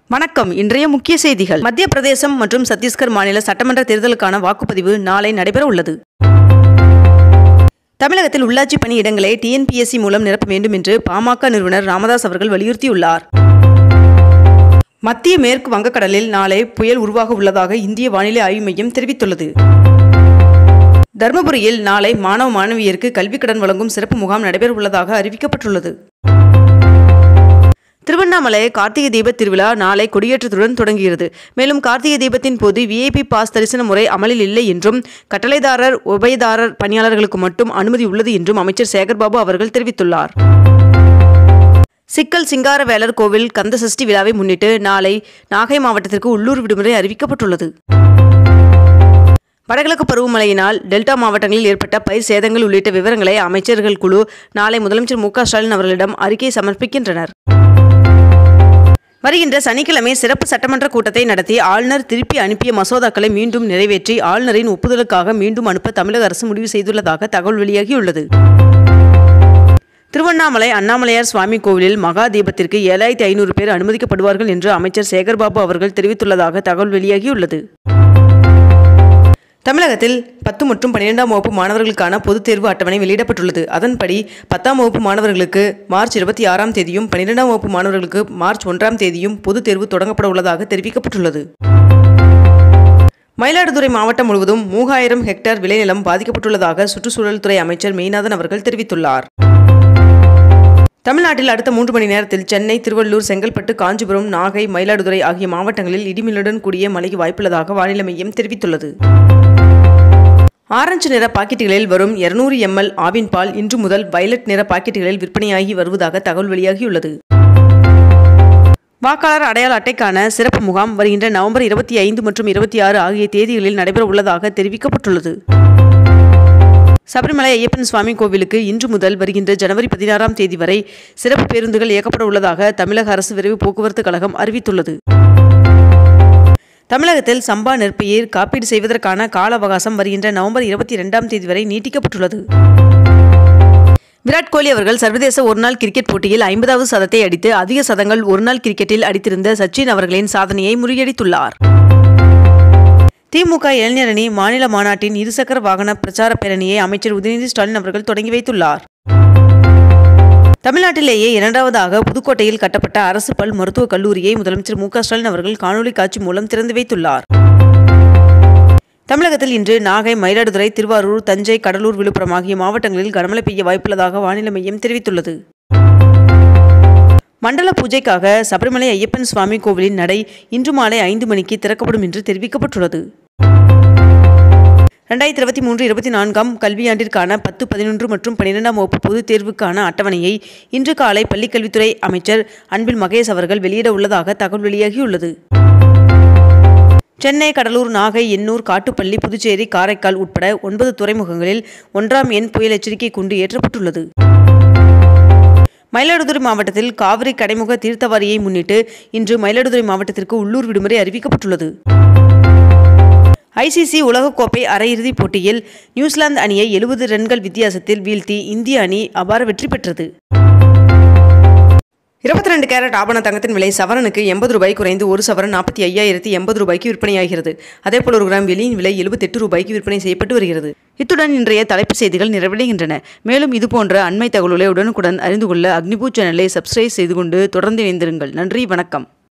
வணக்கம் இன்றைய முக்கிய செய்திகள் மத்திய பிரதேசம் மற்றும் சத்தீஸ்கர் மாநில சட்டமன்ற தேர்தலுக்கான வாக்குப்பதிவு நாளை நடைபெற உள்ளது தமிழகத்தில் உள்ளாட்சி பணி இடங்களை டிஎன்பிஎஸ்சி மூலம் நிரப்ப வேண்டும் என்று பாமக நிறுவனர் ராமதாஸ் அவர்கள் வலியுறுத்தியுள்ளார் மத்திய மேற்கு வங்கக்கடலில் நாளை புயல் உருவாக உள்ளதாக இந்திய வானிலை ஆய்வு மையம் தெரிவித்துள்ளது தருமபுரியில் நாளை மாணவ மாணவியருக்கு கல்விக் கடன் வழங்கும் சிறப்பு முகாம் நடைபெற உள்ளதாக அறிவிக்கப்பட்டுள்ளது திருவண்ணாமலை கார்த்திகை தீப திருவிழா நாளை கொடியேற்றத்துடன் தொடங்குகிறது மேலும் கார்த்திகை தீபத்தின் போது விஐபி பாஸ் தரிசன முறை அமலில் இல்லை என்றும் கட்டளைதாரர் உபயதாரர் பணியாளர்களுக்கு மட்டும் அனுமதி உள்ளது என்றும் அமைச்சர் சேகர்பாபு அவர்கள் தெரிவித்துள்ளார் சிக்கல் சிங்காரவேலர் கோவில் கந்த சஷ்டி விழாவை முன்னிட்டு நாளை நாகை மாவட்டத்திற்கு உள்ளூர் விடுமுறை அறிவிக்கப்பட்டுள்ளது வடகிழக்கு பருவமழையினால் டெல்டா மாவட்டங்களில் ஏற்பட்ட பயிர் சேதங்கள் உள்ளிட்ட விவரங்களை அமைச்சர்கள் குழு நாளை முதலமைச்சர் மு க ஸ்டாலின் அவர்களிடம் அறிக்கை சமர்ப்பிக்கின்றனர் வருகின்ற சனிக்கிழமை சிறப்பு சட்டமன்ற கூட்டத்தை நடத்தி ஆளுநர் திருப்பி அனுப்பிய மசோதாக்களை மீண்டும் நிறைவேற்றி ஆளுநரின் ஒப்புதலுக்காக மீண்டும் அனுப்ப தமிழக அரசு முடிவு செய்துள்ளதாக தகவல் வெளியாகியுள்ளது திருவண்ணாமலை அண்ணாமலையார் சுவாமி கோவிலில் மகா தீபத்திற்கு ஏழாயிரத்தி ஐநூறு பேர் அனுமதிக்கப்படுவார்கள் என்று அமைச்சர் சேகர்பாபு அவர்கள் தெரிவித்துள்ளதாக தகவல் வெளியாகியுள்ளது தமிழகத்தில் பத்து மற்றும் பன்னிரெண்டாம் வகுப்பு மாணவர்களுக்கான பொதுத் தேர்வு அட்டவணை வெளியிடப்பட்டுள்ளது அதன்படி பத்தாம் வகுப்பு மாணவர்களுக்கு மார்ச் இருபத்தி ஆறாம் தேதியும் பன்னிரெண்டாம் வகுப்பு மாணவர்களுக்கு மார்ச் ஒன்றாம் தேதியும் பொதுத் தேர்வு தொடங்கப்பட உள்ளதாக தெரிவிக்கப்பட்டுள்ளது மயிலாடுதுறை மாவட்டம் முழுவதும் மூவாயிரம் ஹெக்டேர் விளைநிலம் பாதிக்கப்பட்டுள்ளதாக சுற்றுச்சூழல் துறை அமைச்சர் மெய்நாதன் அவர்கள் தெரிவித்துள்ளார் தமிழ்நாட்டில் அடுத்த மூன்று மணி நேரத்தில் சென்னை திருவள்ளூர் செங்கல்பட்டு காஞ்சிபுரம் நாகை மயிலாடுதுறை ஆகிய மாவட்டங்களில் இடிமின்னுடன் கூடிய மழைக்கு வாய்ப்புள்ளதாக வானிலை மையம் தெரிவித்துள்ளது ஆரஞ்சு நிற பாக்கெட்டுகளில் வரும் இருநூறு எம்எல் ஆவின் பால் இன்று முதல் வயலட் நிற பாக்கெட்டுகளில் விற்பனையாகி வருவதாக தகவல் வெளியாகியுள்ளது வாக்காளர் அடையாள அட்டைக்கான சிறப்பு முகாம் வருகின்ற நவம்பர் இருபத்தி ஐந்து மற்றும் இருபத்தி ஆறு ஆகிய தேதிகளில் நடைபெற உள்ளதாக தெரிவிக்கப்பட்டுள்ளது சபரிமலை ஐயப்பன் சுவாமி கோவிலுக்கு இன்று முதல் வருகின்ற ஜனவரி பதினாறாம் தேதி வரை சிறப்பு பேருந்துகள் இயக்கப்பட உள்ளதாக தமிழக அரசு விரைவு போக்குவரத்து கழகம் அறிவித்துள்ளது தமிழகத்தில் சம்பா நெற்பயிர் காப்பீடு செய்வதற்கான கால அவகாசம் வருகின்ற நவம்பர் இருபத்தி இரண்டாம் தேதி வரை நீட்டிக்கப்பட்டுள்ளது விராட் கோலி அவர்கள் சர்வதேச ஒருநாள் கிரிக்கெட் போட்டியில் ஐம்பதாவது சதத்தை அடித்து அதிக சதங்கள் ஒருநாள் கிரிக்கெட்டில் அடித்திருந்த சச்சின் அவர்களின் சாதனையை முறியடித்துள்ளார் திமுக இளைஞரணி மாநில மாநாட்டின் இருசக்கர வாகன பிரச்சார பேரணியை அமைச்சர் உதயநிதி ஸ்டாலின் அவர்கள் தொடங்கி வைத்துள்ளார் தமிழ்நாட்டிலேயே இரண்டாவதாக புதுக்கோட்டையில் கட்டப்பட்ட அரசு பல் மருத்துவக் கல்லூரியை முதலமைச்சர் மு க ஸ்டாலின் அவர்கள் காணொலி காட்சி மூலம் திறந்து வைத்துள்ளார் தமிழகத்தில் இன்று நாகை மயிலாடுதுறை திருவாரூர் தஞ்சை கடலூர் விழுப்புரம் ஆகிய மாவட்டங்களில் கனமழை பெய்ய வாய்ப்புள்ளதாக வானிலை மையம் தெரிவித்துள்ளது மண்டல பூஜைக்காக சபரிமலை ஐயப்பன் சுவாமி கோவிலின் நடை இன்று மாலை ஐந்து மணிக்கு திறக்கப்படும் என்று தெரிவிக்கப்பட்டுள்ளது ரெண்டாயிரத்தி இருபத்தி மூன்று இருபத்தி நான்காம் கல்வியாண்டிற்கான பத்து பதினொன்று மற்றும் பன்னிரெண்டாம் வகுப்பு பொதுத் தேர்வுக்கான அட்டவணையை இன்று காலை பள்ளிக்கல்வித்துறை அமைச்சர் அன்பில் மகேஷ் அவர்கள் வெளியிட உள்ளதாக தகவல் வெளியாகியுள்ளது சென்னை கடலூர் நாகை எண்ணூர் காட்டுப்பள்ளி புதுச்சேரி காரைக்கால் உட்பட ஒன்பது துறைமுகங்களில் ஒன்றாம் எண் புயல் எச்சரிக்கை கூண்டு ஏற்றப்பட்டுள்ளது மயிலாடுதுறை மாவட்டத்தில் காவிரி கடைமுக தீர்த்தவாரியை முன்னிட்டு இன்று மயிலாடுதுறை மாவட்டத்திற்கு உள்ளூர் விடுமுறை அறிவிக்கப்பட்டுள்ளது ஐசிசி உலகக்கோப்பை அரையிறுதிப் போட்டியில் நியூசிலாந்து அணியை எழுபது ரன்கள் வித்தியாசத்தில் வீழ்த்தி இந்திய அணி அபார வெற்றி பெற்றது இருபத்தி ரெண்டு கேரட் ஆபண தங்கத்தின் விலை சவரனுக்கு எண்பது ரூபாய் குறைந்து ஒரு சவரன் நாற்பத்தி ஐயாயிரத்தி எண்பது ரூபாய்க்கு விற்பனையாகிறது அதேபோல் ஒரு கிராம் வெளியின் விலை எழுபத்தெட்டு ரூபாய்க்கு விற்பனை செய்யப்பட்டு வருகிறது இத்துடன் இன்றைய தலைப்புச் செய்திகள் நிறைவடைகின்றன மேலும் இதுபோன்ற அண்மை தகவல்களை உடனுக்குடன் அறிந்து கொள்ள அக்னிபூ சேனலை சப்ஸ்கிரைப் செய்து கொண்டு தொடர்ந்து இணைந்திருங்கள் நன்றி வணக்கம்